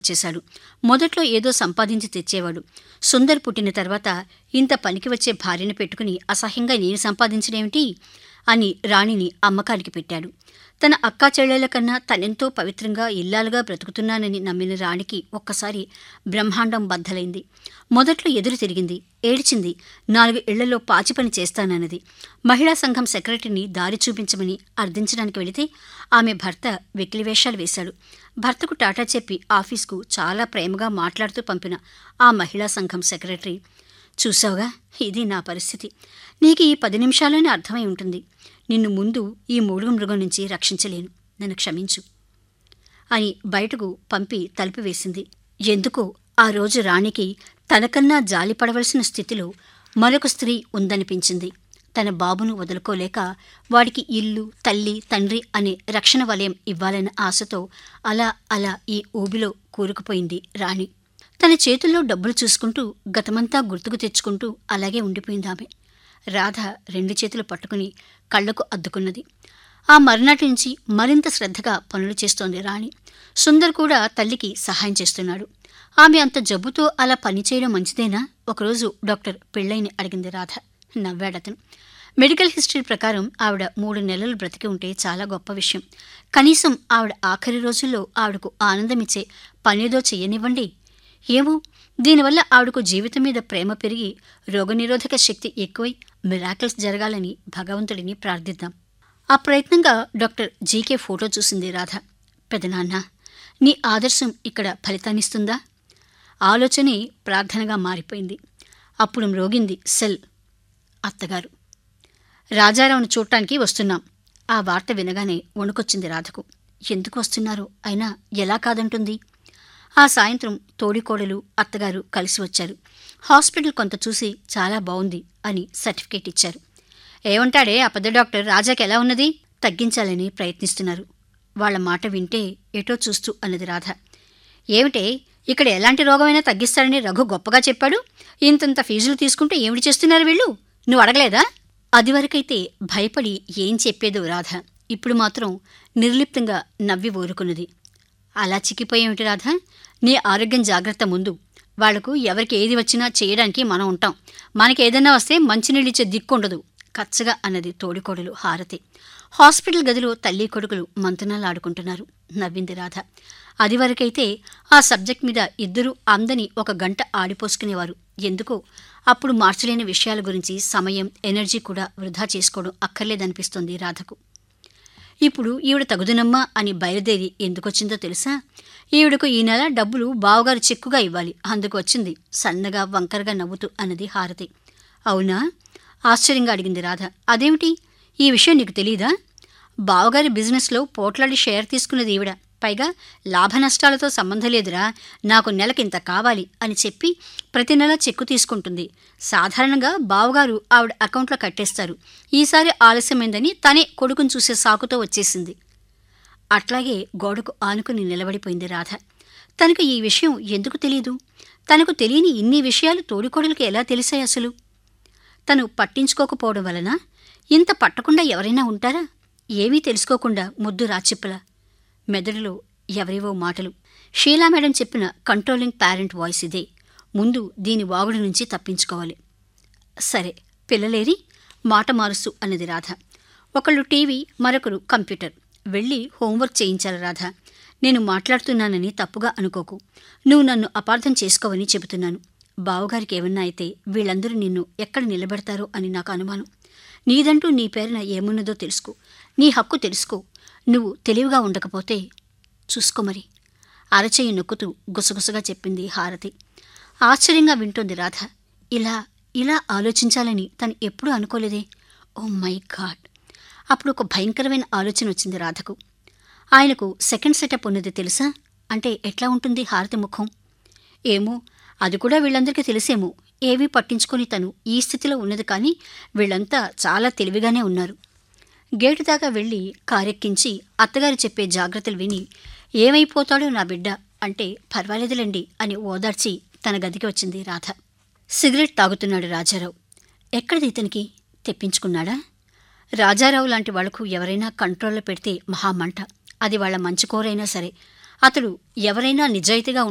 చేశాడు మొదట్లో ఏదో సంపాదించి తెచ్చేవాడు సుందర్ పుట్టిన తర్వాత ఇంత పనికి వచ్చే భార్యను పెట్టుకుని అసహ్యంగా నేను సంపాదించడేమిటి అని రాణిని అమ్మకానికి పెట్టాడు తన అక్కా చెల్లెల కన్నా తనెంతో పవిత్రంగా ఇల్లాలుగా బ్రతుకుతున్నానని నమ్మిన రాణికి ఒక్కసారి బ్రహ్మాండం బద్దలైంది మొదట్లో ఎదురు తిరిగింది ఏడ్చింది నాలుగు ఇళ్లలో పాచి పని చేస్తానన్నది మహిళా సంఘం సెక్రటరీని దారి చూపించమని అర్థించడానికి వెళితే ఆమె భర్త వెకిలివేషాలు వేశాడు భర్తకు టాటా చెప్పి ఆఫీస్కు చాలా ప్రేమగా మాట్లాడుతూ పంపిన ఆ మహిళా సంఘం సెక్రటరీ చూసావుగా ఇది నా పరిస్థితి నీకు ఈ పది నిమిషాల్లోనే అర్థమై ఉంటుంది నిన్ను ముందు ఈ మూడుగు మృగం నుంచి రక్షించలేను నన్ను క్షమించు అని బయటకు పంపి తలుపు వేసింది ఎందుకో ఆ రోజు రాణికి తనకన్నా జాలి పడవలసిన స్థితిలో మరొక స్త్రీ ఉందనిపించింది తన బాబును వదులుకోలేక వాడికి ఇల్లు తల్లి తండ్రి అనే రక్షణ వలయం ఇవ్వాలన్న ఆశతో అలా అలా ఈ ఊబిలో కూరుకుపోయింది రాణి తన చేతుల్లో డబ్బులు చూసుకుంటూ గతమంతా గుర్తుకు తెచ్చుకుంటూ అలాగే ఉండిపోయింది ఆమె రాధ రెండు చేతులు పట్టుకుని కళ్లకు అద్దుకున్నది ఆ మర్నాటి నుంచి మరింత శ్రద్ధగా పనులు చేస్తోంది రాణి సుందర్ కూడా తల్లికి సహాయం చేస్తున్నాడు ఆమె అంత జబ్బుతో అలా పనిచేయడం మంచిదేనా ఒకరోజు డాక్టర్ పెళ్ళైని అడిగింది రాధ నవ్వాడతను మెడికల్ హిస్టరీ ప్రకారం ఆవిడ మూడు నెలలు బ్రతికి ఉంటే చాలా గొప్ప విషయం కనీసం ఆవిడ ఆఖరి రోజుల్లో ఆవిడకు ఆనందమిచ్చే పనేదో చెయ్యనివ్వండి ఏమో దీనివల్ల ఆవిడకు జీవితం మీద ప్రేమ పెరిగి రోగనిరోధక శక్తి ఎక్కువై మిరాకిల్స్ జరగాలని భగవంతుడిని ప్రార్థిద్దాం ఆ ప్రయత్నంగా డాక్టర్ జీకే ఫోటో చూసింది రాధ పెదనాన్న నీ ఆదర్శం ఇక్కడ ఫలితాన్నిస్తుందా ఆలోచనే ప్రార్థనగా మారిపోయింది అప్పుడు మ్రోగింది సెల్ అత్తగారు రాజారావును చూడటానికి వస్తున్నాం ఆ వార్త వినగానే వణుకొచ్చింది రాధకు ఎందుకు వస్తున్నారు అయినా ఎలా కాదంటుంది ఆ సాయంత్రం తోడికోడలు అత్తగారు కలిసి వచ్చారు హాస్పిటల్ కొంత చూసి చాలా బాగుంది అని సర్టిఫికేట్ ఇచ్చారు ఏమంటాడే ఆ పెద్ద డాక్టర్ రాజాకి ఎలా ఉన్నది తగ్గించాలని ప్రయత్నిస్తున్నారు వాళ్ళ మాట వింటే ఎటో చూస్తూ అన్నది రాధ ఏమిటే ఇక్కడ ఎలాంటి రోగమైనా తగ్గిస్తారని రఘు గొప్పగా చెప్పాడు ఇంతంత ఫీజులు తీసుకుంటే ఏమిటి చేస్తున్నారు వీళ్ళు నువ్వు అడగలేదా అదివరకైతే భయపడి ఏం చెప్పేదో రాధ ఇప్పుడు మాత్రం నిర్లిప్తంగా నవ్వి ఊరుకున్నది అలా చిక్కిపోయేమిటి రాధ నీ ఆరోగ్యం జాగ్రత్త ముందు వాళ్లకు ఎవరికి ఏది వచ్చినా చేయడానికి మనం ఉంటాం మనకి ఏదైనా వస్తే మంచినీళ్ళిచ్చే దిక్కుండదు కచ్చగా అన్నది తోడికోడలు హారతి హాస్పిటల్ గదిలో తల్లి కొడుకులు మంతనాలాడుకుంటున్నారు నవ్వింది రాధ అదివరకైతే ఆ సబ్జెక్ట్ మీద ఇద్దరూ అందని ఒక గంట ఆడిపోసుకునేవారు ఎందుకో అప్పుడు మార్చలేని విషయాల గురించి సమయం ఎనర్జీ కూడా వృధా చేసుకోవడం అక్కర్లేదనిపిస్తోంది రాధకు ఇప్పుడు ఈవిడ తగుదునమ్మా అని బయలుదేరి ఎందుకొచ్చిందో తెలుసా ఈవిడకు ఈ నెల డబ్బులు బావగారు చెక్కుగా ఇవ్వాలి అందుకు వచ్చింది సన్నగా వంకరగా నవ్వుతూ అన్నది హారతి అవునా ఆశ్చర్యంగా అడిగింది రాధ అదేమిటి ఈ విషయం నీకు తెలీదా బావగారి బిజినెస్లో పోట్లాడి షేర్ తీసుకున్నది ఈవిడ పైగా లాభ నష్టాలతో సంబంధం లేదురా నాకు నెలకింత కావాలి అని చెప్పి ప్రతి నెల చెక్కు తీసుకుంటుంది సాధారణంగా బావగారు ఆవిడ అకౌంట్లో కట్టేస్తారు ఈసారి ఆలస్యమైందని తనే కొడుకును చూసే సాకుతో వచ్చేసింది అట్లాగే గోడకు ఆనుకుని నిలబడిపోయింది రాధ తనకు ఈ విషయం ఎందుకు తెలియదు తనకు తెలియని ఇన్ని విషయాలు తోడికోడలకు ఎలా తెలిసాయి అసలు తను పట్టించుకోకపోవడం వలన ఇంత పట్టకుండా ఎవరైనా ఉంటారా ఏమీ తెలుసుకోకుండా ముద్దు రాచిప్పలా మెదడులో ఎవరివో మాటలు షీలా మేడం చెప్పిన కంట్రోలింగ్ పేరెంట్ వాయిస్ ఇదే ముందు దీని వాగుడు నుంచి తప్పించుకోవాలి సరే పిల్లలేరి మాట మారుస్తూ అన్నది రాధ ఒకళ్ళు టీవీ మరొకరు కంప్యూటర్ వెళ్ళి హోంవర్క్ చేయించాలి రాధ నేను మాట్లాడుతున్నానని తప్పుగా అనుకోకు నువ్వు నన్ను అపార్థం చేసుకోవని చెబుతున్నాను బావగారికి ఏమన్నా అయితే వీళ్ళందరూ నిన్ను ఎక్కడ నిలబెడతారో అని నాకు అనుమానం నీదంటూ నీ పేరున ఏమున్నదో తెలుసుకో నీ హక్కు తెలుసుకో నువ్వు తెలివిగా ఉండకపోతే చూసుకో మరి అరచేయి నొక్కుతూ గుసగుసగా చెప్పింది హారతి ఆశ్చర్యంగా వింటోంది రాధ ఇలా ఇలా ఆలోచించాలని తను ఎప్పుడూ అనుకోలేదే ఓ మై గాడ్ అప్పుడు ఒక భయంకరమైన ఆలోచన వచ్చింది రాధకు ఆయనకు సెకండ్ సెటప్ ఉన్నది తెలుసా అంటే ఎట్లా ఉంటుంది హారతి ముఖం ఏమో అది కూడా వీళ్ళందరికీ తెలిసేమో ఏవీ పట్టించుకొని తను ఈ స్థితిలో ఉన్నది కానీ వీళ్ళంతా చాలా తెలివిగానే ఉన్నారు గేటు దాకా వెళ్ళి కారెక్కించి అత్తగారు చెప్పే జాగ్రత్తలు విని ఏమైపోతాడో నా బిడ్డ అంటే పర్వాలేదులేండి అని ఓదార్చి తన గదికి వచ్చింది రాధ సిగరెట్ తాగుతున్నాడు రాజారావు ఎక్కడిది ఇతనికి తెప్పించుకున్నాడా రాజారావు లాంటి వాళ్లకు ఎవరైనా కంట్రోల్లో పెడితే మహామంట అది వాళ్ళ మంచి కోరైనా సరే అతడు ఎవరైనా నిజాయితీగా